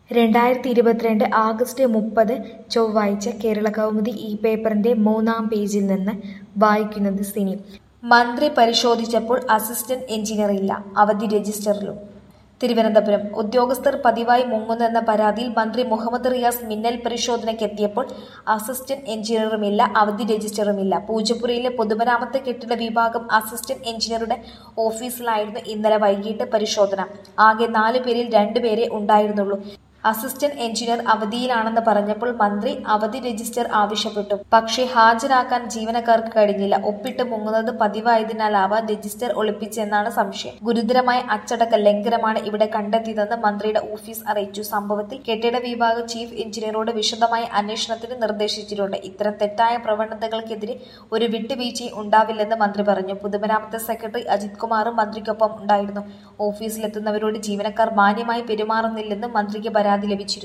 രണ്ടായിരത്തി ഇരുപത്തിരണ്ട് ആഗസ്റ്റ് മുപ്പത് ചൊവ്വാഴ്ച കേരളകൗമുദി ഈ പേപ്പറിന്റെ മൂന്നാം പേജിൽ നിന്ന് വായിക്കുന്നത് സിനി മന്ത്രി പരിശോധിച്ചപ്പോൾ അസിസ്റ്റന്റ് എഞ്ചിനീയർ ഇല്ല അവധി രജിസ്റ്ററിലും തിരുവനന്തപുരം ഉദ്യോഗസ്ഥർ പതിവായി മുങ്ങുന്നെന്ന പരാതിയിൽ മന്ത്രി മുഹമ്മദ് റിയാസ് മിന്നൽ പരിശോധനയ്ക്കെത്തിയപ്പോൾ അസിസ്റ്റന്റ് എഞ്ചിനീയറുമില്ല അവധി രജിസ്റ്ററുമില്ല പൂജപ്പുരയിലെ പൊതുമരാമത്ത് കെട്ടിട വിഭാഗം അസിസ്റ്റന്റ് എഞ്ചിനീയറുടെ ഓഫീസിലായിരുന്നു ഇന്നലെ വൈകിട്ട് പരിശോധന ആകെ നാല് പേരിൽ രണ്ടുപേരെ ഉണ്ടായിരുന്നുള്ളൂ അസിസ്റ്റന്റ് എഞ്ചിനീയർ അവധിയിലാണെന്ന് പറഞ്ഞപ്പോൾ മന്ത്രി അവധി രജിസ്റ്റർ ആവശ്യപ്പെട്ടു പക്ഷേ ഹാജരാക്കാൻ ജീവനക്കാർക്ക് കഴിഞ്ഞില്ല ഒപ്പിട്ട് മുങ്ങുന്നത് പതിവായതിനാലാവാം രജിസ്റ്റർ ഒളിപ്പിച്ചെന്നാണ് സംശയം ഗുരുതരമായ അച്ചടക്ക ലംഘനമാണ് ഇവിടെ കണ്ടെത്തിയതെന്ന് മന്ത്രിയുടെ ഓഫീസ് അറിയിച്ചു സംഭവത്തിൽ കെട്ടിട വിഭാഗം ചീഫ് എഞ്ചിനീയറോട് വിശദമായ അന്വേഷണത്തിന് നിർദ്ദേശിച്ചിട്ടുണ്ട് ഇത്തരം തെറ്റായ പ്രവണതകൾക്കെതിരെ ഒരു വിട്ടുവീഴ്ചയും ഉണ്ടാവില്ലെന്ന് മന്ത്രി പറഞ്ഞു പൊതുമരാമത്ത് സെക്രട്ടറി അജിത് കുമാറും മന്ത്രിക്കൊപ്പം ഉണ്ടായിരുന്നു ഓഫീസിലെത്തുന്നവരോട് ജീവനക്കാർ മാന്യമായി പെരുമാറുന്നില്ലെന്നും മന്ത്രിക്ക് പരാതി ലഭിച്ചിരുന്നു